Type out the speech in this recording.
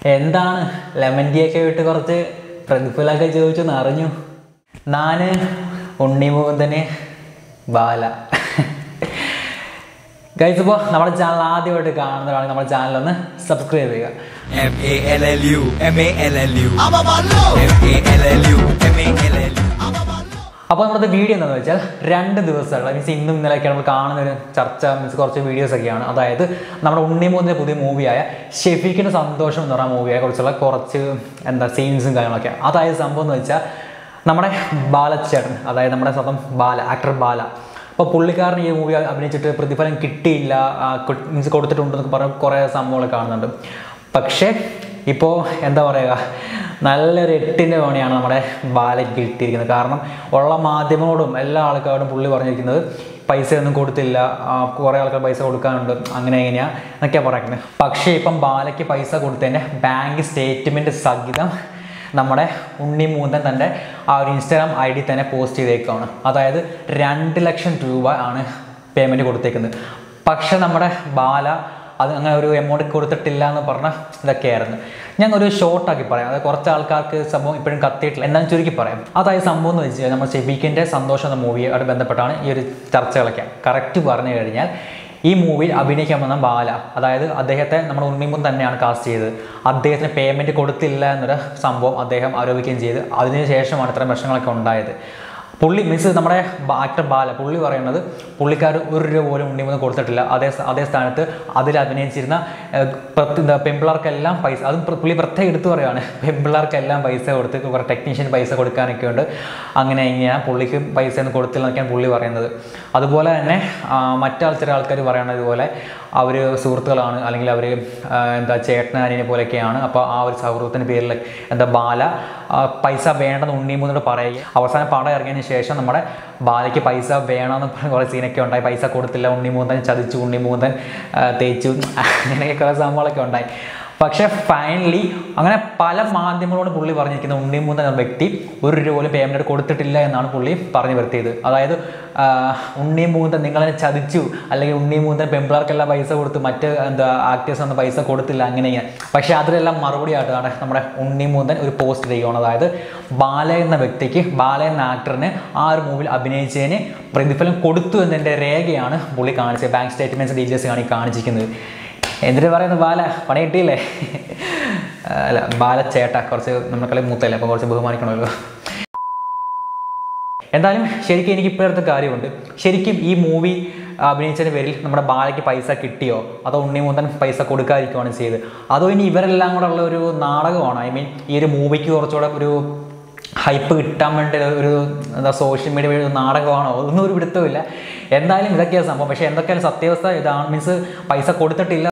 എന്താണ് lemon tea ഒക്കെ വിട്ട് കുറച്ച് പ്രതിഫലമൊക്കെ ചോദിച്ചെന്ന് അറിഞ്ഞു നാന് ഉണ്ണിമുകുന്ദന് ബാല ഗൈസ് ഇപ്പോൾ നമ്മുടെ ചാനൽ ആദ്യമായിട്ട് കാണുന്നതാണ് നമ്മുടെ ചാനൽ ഒന്ന് സബ്സ്ക്രൈബ് ചെയ്യുക M A L L U M A L L U M A L L U M A L L U അപ്പോൾ നമ്മുടെ വീഡിയോ എന്താണെന്ന് വെച്ചാൽ രണ്ട് ദിവസമുള്ള മീൻസ് ഇന്നും ഇന്നലെയൊക്കെ നമ്മൾ കാണുന്ന ഒരു ചർച്ച മീൻസ് കുറച്ച് വീഡിയോസ് ഒക്കെയാണ് അതായത് നമ്മുടെ ഉണ്ണിമൂന്നിൻ്റെ പുതിയ മൂവിയായ ഷെഫീഖിൻ്റെ സന്തോഷം എന്ന് പറയുന്ന മൂവിയെ കുറിച്ചുള്ള കുറച്ച് എന്താ സീൻസും കാര്യങ്ങളൊക്കെ അതായത് സംഭവം എന്ന് വെച്ചാൽ നമ്മുടെ ബാലച്ചേട്ടൻ അതായത് നമ്മുടെ സ്വന്തം ബാല ആക്ടർ ബാല അപ്പോൾ പുള്ളിക്കാരൻ ഈ മൂവി അഭിനയിച്ചിട്ട് പ്രതിഫലം കിട്ടിയില്ല മീൻസ് കൊടുത്തിട്ടുണ്ടെന്നൊക്കെ പറഞ്ഞ് കുറേ സംഭവങ്ങൾ കാണുന്നുണ്ട് പക്ഷേ ഇപ്പോൾ എന്താ പറയുക നല്ലൊരു എട്ടിൻ്റെ പണിയാണ് നമ്മുടെ ബാലയ്ക്ക് കിട്ടിയിരിക്കുന്നത് കാരണം ഉള്ള മാധ്യമങ്ങളോടും എല്ലാ ആൾക്കാരോടും പുള്ളി പറഞ്ഞിരിക്കുന്നത് പൈസയൊന്നും കൊടുത്തില്ല ആ, കുറേ ആൾക്കാർ പൈസ കൊടുക്കാനുണ്ട് അങ്ങനെ എങ്ങനെയാ എന്നൊക്കെയാണ് പറയുന്നത് പക്ഷേ ഇപ്പം ബാലയ്ക്ക് പൈസ കൊടുത്തതിൻ്റെ ബാങ്ക് സ്റ്റേറ്റ്മെൻറ്റ് സഹിതം നമ്മുടെ ഉണ്ണി മൂന്തൻ തൻ്റെ ആ ഒരു ഇൻസ്റ്റാഗ്രാം ഐ ഡി തന്നെ പോസ്റ്റ് ചെയ്തേക്കാണ് അതായത് രണ്ട് ലക്ഷം രൂപ ആണ് പേയ്മെൻറ്റ് കൊടുത്തേക്കുന്നത് പക്ഷെ നമ്മുടെ ബാല അത് അങ്ങനെ ഒരു എമൗണ്ട് കൊടുത്തിട്ടില്ല എന്ന് പറഞ്ഞ ഇതൊക്കെയായിരുന്നു ഞാൻ ഒരു ഷോർട്ടാക്കി പറയാം അതായത് കുറച്ച് ആൾക്കാർക്ക് സംഭവം ഇപ്പോഴും കത്തിയിട്ടില്ല എന്താണെന്ന് ചുരുക്കി പറയാം അതായത് സംഭവം എന്ന് വെച്ച് കഴിഞ്ഞാൽ നമ്മുടെ ഷെബീക്കിൻ്റെ സന്തോഷം എന്ന മൂവിയായിട്ട് ബന്ധപ്പെട്ടാണ് ഈ ഒരു ചർച്ചകളൊക്കെ കറക്റ്റ് പറഞ്ഞു കഴിഞ്ഞാൽ ഈ മൂവിയിൽ അഭിനയിക്കാൻ വന്ന ബാല അതായത് അദ്ദേഹത്തെ നമ്മുടെ ഉണ്ണിമുൻ തന്നെയാണ് കാസ്റ്റ് ചെയ്തത് അദ്ദേഹത്തിന് പേയ്മെൻറ്റ് കൊടുത്തില്ല എന്നൊരു സംഭവം അദ്ദേഹം ആരോപിക്കുകയും ചെയ്ത് അതിനുശേഷമാണ് ഇത്രയും പ്രശ്നങ്ങളൊക്കെ ഉണ്ടായത് പുള്ളി മീൻസ് നമ്മുടെ ആക്ടർ ബാല പുള്ളി പറയുന്നത് പുള്ളിക്കാർ ഒരു രൂപ പോലും ഉണ്ണിമുന്ന് കൊടുത്തിട്ടില്ല അതേ അതേ സ്ഥാനത്ത് അതിൽ അഭിനയിച്ചിരുന്ന ഏഹ്, പ്രത്- എന്താ പെമ്പിളാർക്കെല്ലാം പൈസ അതും പ്ര- പുള്ളി പ്രത്യേകം എടുത്തു പറയുകയാണ് പെമ്പിളാർക്കെല്ലാം പൈസ കൊടുത്ത് കുറേ ടെക്നീഷ്യൻ പൈസ കൊടുക്കാനൊക്കെ ഉണ്ട് അങ്ങനെ ഇങ്ങനെ പുള്ളിക്ക് പൈസ ഒന്നും കൊടുത്തില്ല എന്നൊക്കെയാണ് പുള്ളി പറയുന്നത് അതുപോലെ തന്നെ ആ, മറ്റാൾ ചില ആൾക്കാർ പറയണത് ഇതുപോലെ അവർ സുഹൃത്തുക്കളാണ് അല്ലെങ്കിൽ അവർ എന്താ ചേട്ടനാനിനെ പോലെയൊക്കെയാണ് അപ്പോൾ ആ ഒരു സൗഹൃദത്തിൻ്റെ പേരിൽ എന്താ ബാല ആ, പൈസ വേണ്ടെന്ന് ഉണ്ണിമൂന്നോട് പറയുക അവസാനം പടം ഇറങ്ങിയതിന് ശേഷം നമ്മുടെ ബാലയ്ക്ക് പൈസ വേണമെന്ന് പറഞ്ഞ കുറേ സീനൊക്കെ ഉണ്ടായി പൈസ കൊടുത്തില്ല ഉണ്ണിമൂന്തൻ ചതിച്ചു ഉണ്ണിമൂന്തൻ ആ, തേച്ചു അങ്ങനെയൊക്കെ കുറേ സംഭവങ്ങളൊക്കെ ഉണ്ടായി പക്ഷേ ഫൈനലി അങ്ങനെ പല മാധ്യമങ്ങളോട് പുള്ളി പറഞ്ഞിരിക്കുന്ന ഉണ്ണിമൂന്തൻ എന്ന വ്യക്തി ഒരു രൂപ പോലും പേയ്മെൻറ്റ് കൊടുത്തിട്ടില്ല എന്നാണ് പുള്ളി പറഞ്ഞു വരുത്തിയത് അതായത് ഉണ്ണിമൂന്തൻ നിങ്ങളെ ചതിച്ചു അല്ലെങ്കിൽ ഉണ്ണിമൂന്തൻ പെമ്പിളർക്കെല്ലാം പൈസ കൊടുത്തു മറ്റ് എന്താ ആക്ടേഴ്സ് ഒന്നും പൈസ കൊടുത്തില്ല അങ്ങനെ ഇങ്ങനെ പക്ഷേ അതിലെല്ലാം മറുപടി ആയിട്ടാണ് നമ്മുടെ ഉണ്ണിമൂന്തൻ ഒരു പോസ്റ്റ് ചെയ്യുകയാണ് അതായത് ബാല എന്ന വ്യക്തിക്ക് ബാല എന്ന ആക്ടറിന് ആ ഒരു മൂവിൽ അഭിനയിച്ചതിന് പ്രതിഫലം കൊടുത്തു എന്നതിൻ്റെ രേഖയാണ് പുള്ളി കാണിച്ചത് ബാങ്ക് സ്റ്റേറ്റ്മെൻറ്റ്സ് ഡീറ്റെയിൽസ് ആണ് ഈ കാണിച്ചിരിക്കുന്നത് എന്തിനു പറയുന്നത് ബാല പണി കിട്ടിയില്ലേ അല്ല ബാല ചേട്ട കുറച്ച് നമ്മളെ മൂത്തല്ലേ അപ്പോൾ കുറച്ച് ബഹുമാനിക്കണമല്ലോ എന്തായാലും ശരിക്കും എനിക്ക് ഇപ്പോഴത്തെ കാര്യമുണ്ട് ശരിക്കും ഈ മൂവി അഭിനയിച്ചതിൻ്റെ പേരിൽ നമ്മുടെ ബാലയ്ക്ക് പൈസ കിട്ടിയോ അതോ ഉണ്ണിമൂന്തൻ പൈസ കൊടുക്കാതിരിക്കുവാണ് ചെയ്തത് അതോ ഇനി ഇവരെല്ലാം കൂടെ ഉള്ള ഒരു നാടകമാണ് ഐ മീൻ ഈ ഒരു മൂവിക്ക് കുറച്ചുകൂടെ ഒരു ഹൈപ്പ് കിട്ടാൻ വേണ്ടി ഒരു എന്താ സോഷ്യൽ മീഡിയ വഴി ഒരു നാടകമാണോ ഒന്നും ഒരു പിടുത്തമില്ല എന്തായാലും ഇതൊക്കെയാണ് സംഭവം പക്ഷേ എന്തൊക്കെയാലും സത്യാവസ്ഥ ഇതാണ് മീൻസ് പൈസ കൊടുത്തിട്ടില്ല